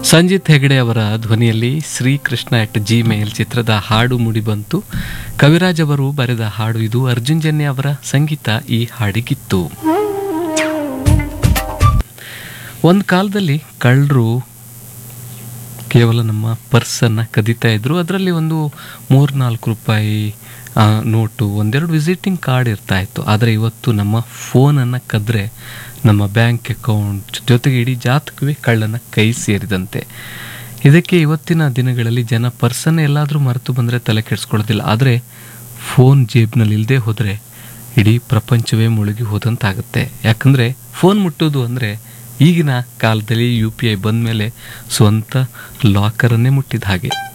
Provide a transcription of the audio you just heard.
ಸಂಜಿತ್ ಹೆಗಡೆ ಅವರ ಧ್ವನಿಯಲ್ಲಿ ಶ್ರೀಕೃಷ್ಣ ಎಟ್ ಜಿಮೇಲ್ ಚಿತ್ರದ ಹಾಡು ಮುಡಿಬಂತು ಕವಿರಾಜ್ ಅವರು ಬರೆದ ಹಾಡು ಇದು ಅರ್ಜುನ್ ಜನ್ಯ ಅವರ ಸಂಗೀತ ಈ ಹಾಡಿಗಿತ್ತು ಒಂದು ಕಾಲದಲ್ಲಿ ಕಳ್ಳರು ಕೇವಲ ನಮ್ಮ ಪರ್ಸನ್ನು ಕದೀತಾ ಇದ್ರು ಅದರಲ್ಲಿ ಒಂದು ಮೂರು ನಾಲ್ಕು ರೂಪಾಯಿ ಆ, ನೋಟು ಒಂದೆರಡು ವಿಸಿಟಿಂಗ್ ಕಾರ್ಡ್ ಇರ್ತಾ ಇತ್ತು ಆದರೆ ಇವತ್ತು ನಮ್ಮ ಫೋನನ್ನು ಕದ್ರೆ ನಮ್ಮ ಬ್ಯಾಂಕ್ ಅಕೌಂಟ್ ಜೊತೆಗೆ ಇಡೀ ಜಾತಕವೇ ಕಳ್ಳನ ಕೈ ಸೇರಿದಂತೆ ಇದಕ್ಕೆ ಇವತ್ತಿನ ದಿನಗಳಲ್ಲಿ ಜನ ಪರ್ಸನ್ನೇ ಎಲ್ಲಾದರೂ ಮರೆತು ಬಂದರೆ ತಲೆ ಕೆಡಿಸ್ಕೊಳ್ಳೋದಿಲ್ಲ ಆದರೆ ಫೋನ್ ಜೇಬ್ನಲ್ಲಿ ಇಲ್ಲದೆ ಹೋದರೆ ಇಡೀ ಪ್ರಪಂಚವೇ ಮುಳುಗಿ ಹೋದಂತಾಗುತ್ತೆ ಯಾಕಂದರೆ ಫೋನ್ ಮುಟ್ಟೋದು ಅಂದರೆ ಈಗಿನ ಕಾಲದಲ್ಲಿ ಯು ಪಿ ಐ ಬಂದ ಮೇಲೆ ಸ್ವಂತ ಲಾಕರನ್ನೇ ಮುಟ್ಟಿದ ಹಾಗೆ